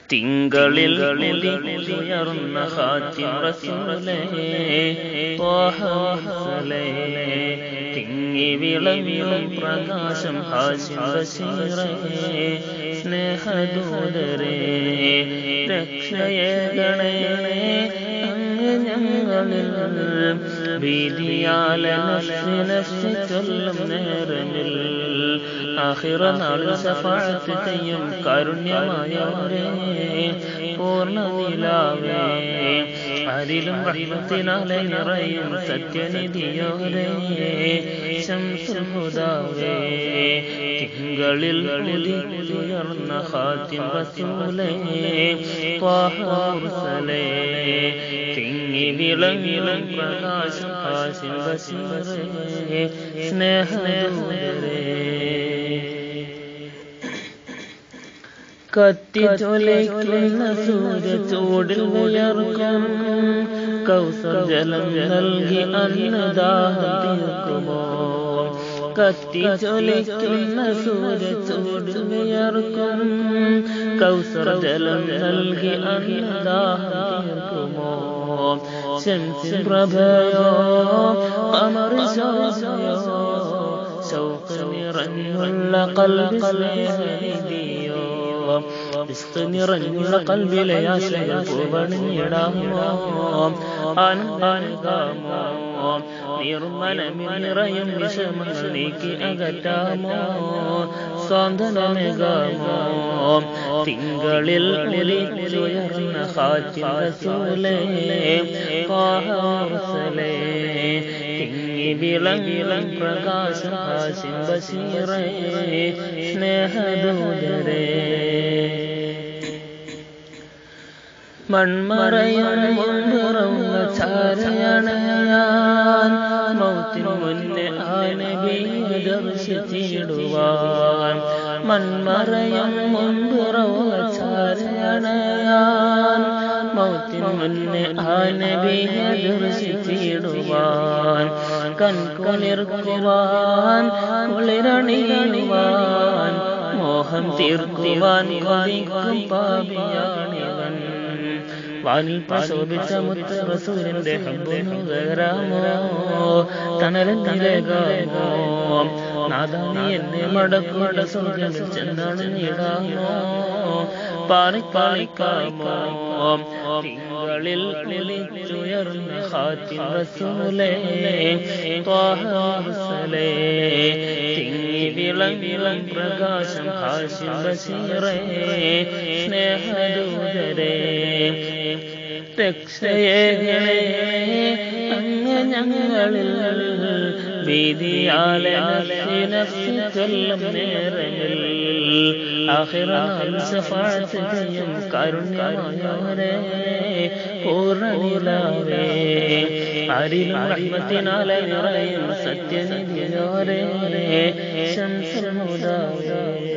തിങ്കളിൽ ഉയർന്ന ഹാത്തിം റസൂലേ ത്വാഹ മുർസലേ തിങ്ങി വിളങ്ങിയും പ്രകാശം ഹാസിം ബശീറേ സ്നേഹദൂതരേ രക്ഷയേ ഗണേ അങ്ങ് ഞങ്ങളിൽ ഭീതിയാല നഫ്സി നഫ്സി ചൊല്ലും നേരമിൽ ആഖിറ നാളിൽ സഫാഴത്ത് ചെയ്യും കാരുണ്യമായവരേ പൂർണ്ണ നിലാവേ അതിലും റഹ്മത്തിനാലെ നിറയും സത്യനിധിയോരേ ശംസുഹുദാവേ തിങ്കളിൽ ഉയർന്ന ഹാത്തിം റസൂലേ ത്വാഹ മുർസലേ തിങ്ങി വിളങ്ങിലും പ്രകാശം ഹാസിം ബശീറേ സ്നേഹദൂതരേ കത്തിച്ചൊലയ്ക്കുന്ന സൂര്യ ചൂടിൽ വിയർക്കും കൗസർ ജലം നൽകി അന്നദാഹം തീർക്കുമോ കത്തിച്ചൊലിക്കുന്ന സൂര്യ ചൂടിൽ വിയർക്കും കൗസർ ജലം നൽകി അന്നദാഹം തീർക്കുമോ ശംസിൻ പ്രഭയോ അമർ ശോഭയോ ശൗക്ക് നിറഞ്ഞുള്ള കൽബി സ്നേഹനിധിയോ ഇസ്ത് നിറഞ്ഞുള്ള കൽബിലെ ആശകൾ പൂവണിഞ്ഞിടാമോ ആനന്ദാമോ നിർമ്മലമിൽ നിറയും വിഷമങ്ങൾ നീക്കി അകറ്റാമോ സ്വാന്തനമേകാമോ തിങ്കളിൽ ഉയർന്ന ഹാറ്റിൻ റസൂലേ പാഹസലേ തിങ്ങി വിളങ്ങിളം പ്രകാശം ഹാസിം ബശീറേ സ്നേഹദൂതരേ മൺമറയും മുൻപുറവുന്ന ചാരയണയാൻ മൗത്തിനു മുന്നേ ആനബിയെ ദർശിച്ചിടുവാൻ മൺമറയും മുൻപുറവുന്ന ചാരയണയാൻ മൗത്തിനു മുന്നേ ആനബിയെ ദർശിച്ചിടുവാൻ കൺകുളിർക്കുവാൻ കുളിരണിയുവാൻ മോഹം തീർക്കുവാൻ കൊതിക്കും പാപിയാണിവൻ വാനിൽ പ്രശോഭിച്ച മുത്ത റസൂലിന്റെ ഹബ്ബുന്നു വരാമോ തണലെത്തിലേകാമോ നാദാനി എന്നെ മടക്കുമട സ്വർഗമിൽ ചെന്നാണ് നീടാമോ പാറിപ്പാളിക്കാമോ തിങ്കളിൽ വിളിച്ചുയർന്ന ഹാത്തിൻ റസൂലേ ത്വാഹസലേ തിങ്ങി വിളങ്ങിളം പ്രകാശം ഹാഷിം ബശീറേ സ്നേഹദൂതരേ രക്ഷയേകളെ അങ്ങ് ഞങ്ങളിൽ ഭീതിയാലെ നഫ്സി നഫ്സി ചൊല്ലും നേരമിൽ ആഖിറനാൾ ശഫാഅത്ത് ചെയ്യും കാരുണ്യമായവരെ പൂർണ്ണനിലാവേ ആരിലും റഹ്മത്തിനാലെ നിറയും സത്യനിധിയോരെ ശംസുൽ മുദാവേ